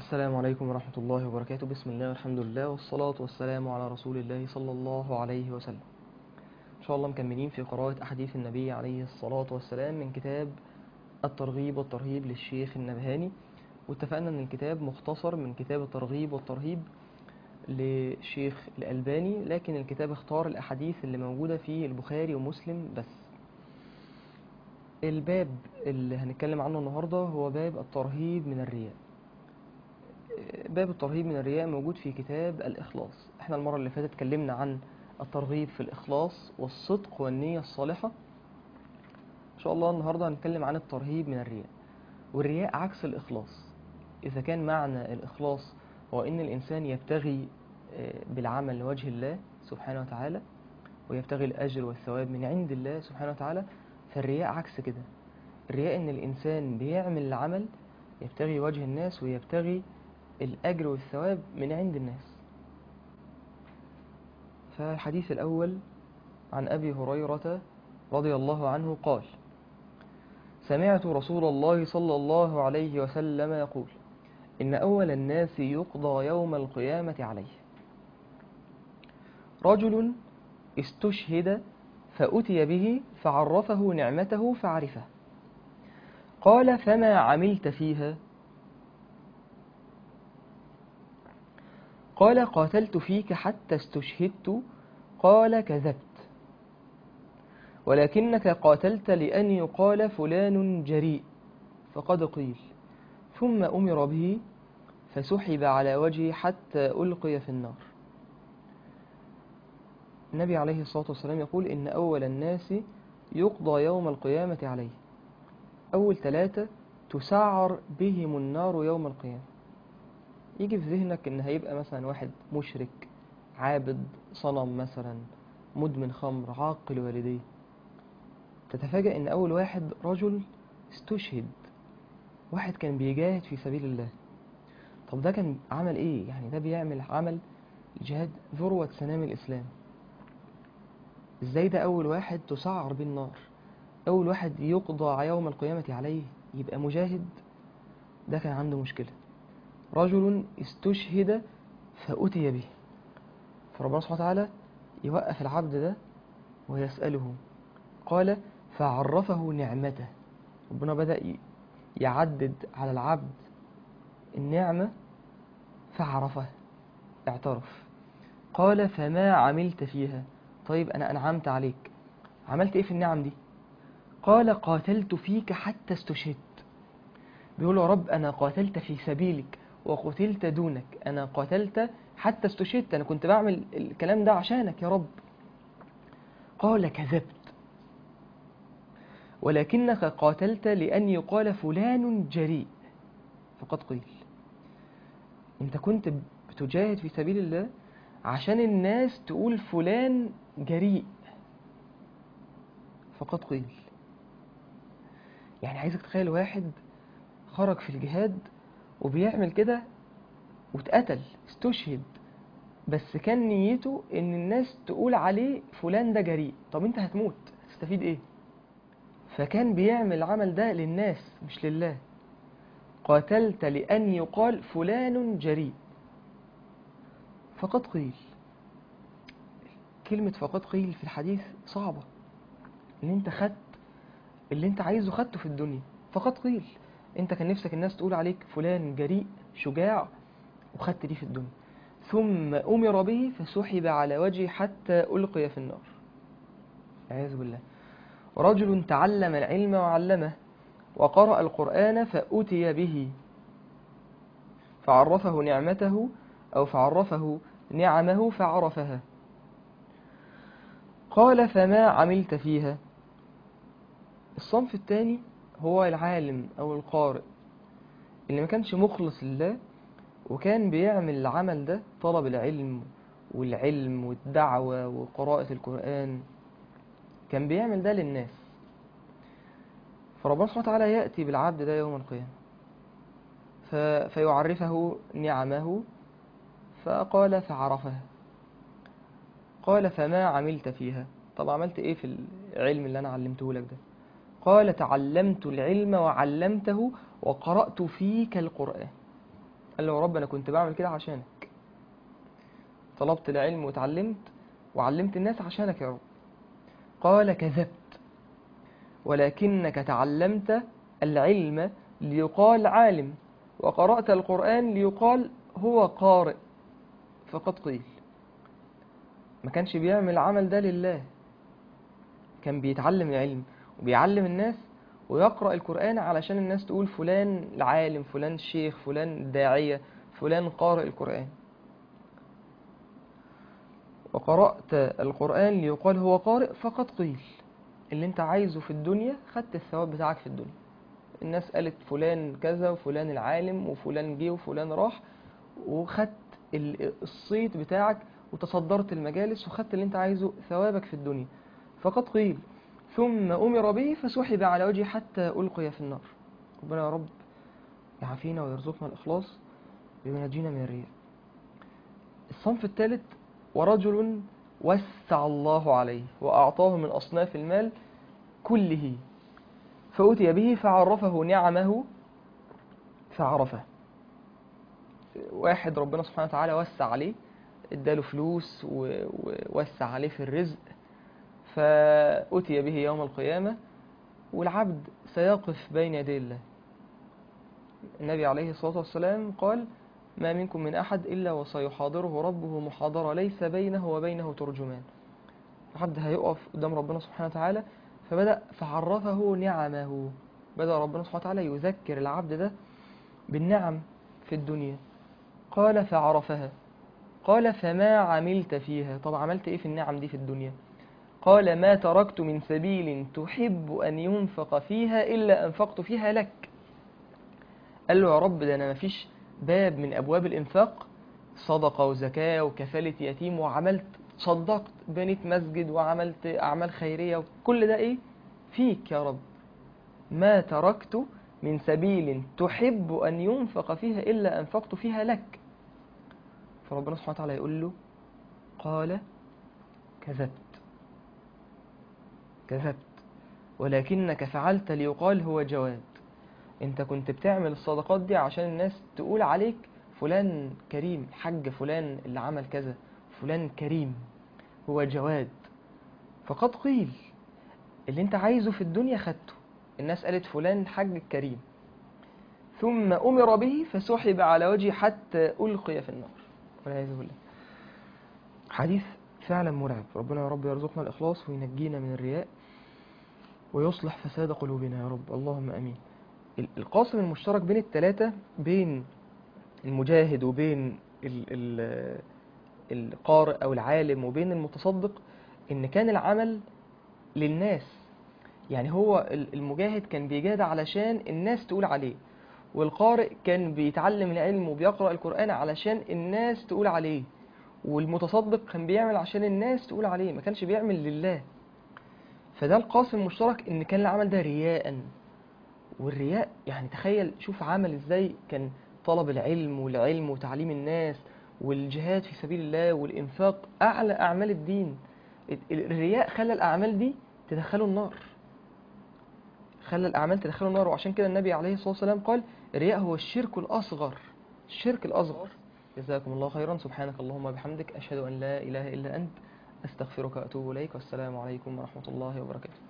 السلام عليكم ورحمة الله وبركاته بسم الله والحمد لله والصلاة والسلام على رسول الله صلى الله عليه وسلم إن شاء الله مكملين في قراءة أحاديث النبي عليه الصلاة والسلام من كتاب الترغيب والترهيب للشيخ النبهاني واتفقنا أن الكتاب مختصر من كتاب الترغيب والترهيب لشيخ الألباني لكن الكتاب اختار الأحاديث اللي موجودة في البخاري ومسلم بس الباب اللي هنتكلم عنه النهاردة هو باب الترهيب من الرياء باب الترهيب من الرياء موجود في كتاب الإخلاص احنا المرة اللي فاتت اتكلمنا عن الترغيب في الإخلاص والصدق والنية الصالحة إن شاء الله النهاردة هنتكلم عن الترهيب من الرياء والرياء عكس الإخلاص إذا كان معنى الإخلاص هو إن الإنسان يبتغي بالعمل لوجه الله سبحانه وتعالى ويبتغي الأجر والثواب من عند الله سبحانه وتعالى فالرياء عكس كده الرياء إن الإنسان بيعمل العمل يبتغي وجه الناس ويبتغي الأجر والثواب من عند الناس فالحديث الأول عن أبي هريرة رضي الله عنه قال سمعت رسول الله صلى الله عليه وسلم يقول إن أول الناس يقضى يوم القيامة عليه رجل استشهد فأتي به فعرفه نعمته فعرفه قال فما عملت فيها قال قاتلت فيك حتى استشهدت قال كذبت ولكنك قاتلت لأن يقال فلان جريء فقد قيل ثم أمر به فسحب على وجهه حتى ألقي في النار النبي عليه الصلاة والسلام يقول إن أول الناس يقضى يوم القيامة عليه أول ثلاثة تسعر بهم النار يوم القيامة يجي في ذهنك إن هيبقى مثلا واحد مشرك عابد صنم مثلا مدمن خمر عاقل والديه تتفاجأ إن أول واحد رجل استشهد واحد كان بيجاهد في سبيل الله طب ده كان عمل إيه؟ يعني ده بيعمل عمل جهاد ذروة سنام الإسلام إزاي ده أول واحد تسعر بالنار أول واحد يقضى يوم القيامة عليه يبقى مجاهد ده كان عنده مشكلة رجل استشهد فأتي به فربنا سبحانه وتعالى يوقف العبد ده ويسأله قال فعرفه نعمته ربنا بدأ يعدد على العبد النعمة فعرفه اعترف قال فما عملت فيها طيب أنا أنعمت عليك عملت إيه في النعم دي قال قاتلت فيك حتى استشهدت بيقول يا رب أنا قاتلت في سبيلك وقتلت دونك أنا قاتلت حتى استشهدت أنا كنت بعمل الكلام ده عشانك يا رب قال كذبت ولكنك قاتلت لأن يقال فلان جريء فقد قيل أنت كنت بتجاهد في سبيل الله عشان الناس تقول فلان جريء فقد قيل يعني عايزك تخيل واحد خرج في الجهاد وبيعمل كده واتقتل استشهد بس كان نيته ان الناس تقول عليه فلان ده جريء طب انت هتموت هتستفيد ايه فكان بيعمل العمل ده للناس مش لله قاتلت لأن يقال فلان جريء فقد قيل كلمة فقد قيل في الحديث صعبة ان انت خدت اللي انت عايزه خدته في الدنيا فقد قيل انت كان نفسك الناس تقول عليك فلان جريء شجاع وخدت دي في الدنيا ثم أمر به فسحب على وجهه حتى ألقي في النار أعوذ بالله رجل تعلم العلم وعلمه وقرأ القرآن فأتي به فعرفه نعمته أو فعرفه نعمه فعرفها قال فما عملت فيها الصنف الثاني هو العالم أو القارئ اللي ما كانش مخلص لله وكان بيعمل العمل ده طلب العلم والعلم والدعوة وقراءة القرآن كان بيعمل ده للناس فربنا سبحانه وتعالى يأتي بالعبد ده يوم القيامة ف... فيعرفه نعمه فقال فعرفها قال فما عملت فيها طب عملت ايه في العلم اللي انا علمته لك ده قال تعلمت العلم وعلمته وقرأت فيك القرآن قال له يا رب أنا كنت بعمل كده عشانك طلبت العلم وتعلمت وعلمت الناس عشانك يا رب قال كذبت ولكنك تعلمت العلم ليقال عالم وقرأت القرآن ليقال هو قارئ فقد قيل ما كانش بيعمل العمل ده لله كان بيتعلم العلم وبيعلم الناس ويقرأ القرآن علشان الناس تقول فلان العالم فلان الشيخ فلان داعية فلان قارئ القرآن وقرأت القرآن ليقال هو قارئ فقد قيل اللي انت عايزه في الدنيا خدت الثواب بتاعك في الدنيا الناس قالت فلان كذا وفلان العالم وفلان جه وفلان راح وخدت ال- الصيت بتاعك وتصدرت المجالس وخدت اللي انت عايزه ثوابك في الدنيا فقد قيل ثم أمر به فسحب على وجهه حتى ألقي في النار ربنا يا رب يعافينا ويرزقنا الإخلاص وينجينا من الرياء الصنف الثالث ورجل وسع الله عليه وأعطاه من أصناف المال كله فأتي به فعرفه نعمه فعرفه واحد ربنا سبحانه وتعالى وسع عليه اداله فلوس و- ووسع عليه في الرزق فأتي به يوم القيامة والعبد سيقف بين يدي الله النبي عليه الصلاة والسلام قال ما منكم من أحد إلا وسيحاضره ربه محاضرة ليس بينه وبينه ترجمان العبد هيقف قدام ربنا سبحانه وتعالى فبدأ فعرفه نعمه بدأ ربنا سبحانه وتعالى يذكر العبد ده بالنعم في الدنيا قال فعرفها قال فما عملت فيها طب عملت ايه في النعم دي في الدنيا قال ما تركت من سبيل تحب أن ينفق فيها إلا أنفقت فيها لك قال له يا رب ده أنا مفيش باب من أبواب الإنفاق صدقة وزكاة وكفالة يتيم وعملت صدقت بنيت مسجد وعملت أعمال خيرية وكل ده إيه فيك يا رب ما تركت من سبيل تحب أن ينفق فيها إلا أنفقت فيها لك فربنا سبحانه وتعالى يقول له قال كذبت كذبت ولكنك فعلت ليقال هو جواد انت كنت بتعمل الصدقات دي عشان الناس تقول عليك فلان كريم الحاج فلان اللي عمل كذا فلان كريم هو جواد فقد قيل اللي انت عايزه في الدنيا خدته الناس قالت فلان الحاج الكريم ثم أمر به فسحب على وجهه حتى ألقي في النار والعياذ بالله حديث فعلا مرعب ربنا يا رب يرزقنا الإخلاص وينجينا من الرياء ويصلح فساد قلوبنا يا رب اللهم أمين ال- القاسم المشترك بين الثلاثة بين المجاهد وبين ال ال القارئ أو العالم وبين المتصدق إن كان العمل للناس يعني هو ال- المجاهد كان بيجاهد علشان الناس تقول عليه والقارئ كان بيتعلم العلم وبيقرأ القرآن علشان الناس تقول عليه والمتصدق كان بيعمل عشان الناس تقول عليه ما كانش بيعمل لله فده القاسم المشترك ان كان العمل ده رياء والرياء يعني تخيل شوف عمل ازاي كان طلب العلم والعلم وتعليم الناس والجهاد في سبيل الله والإنفاق أعلى أعمال الدين الرياء خلى الأعمال دي تدخله النار خلى الأعمال تدخله النار وعشان كده النبي عليه الصلاة والسلام قال الرياء هو الشرك الأصغر الشرك الأصغر جزاكم الله خيرا سبحانك اللهم وبحمدك أشهد أن لا إله إلا أنت أستغفرك وأتوب إليك والسلام عليكم ورحمة الله وبركاته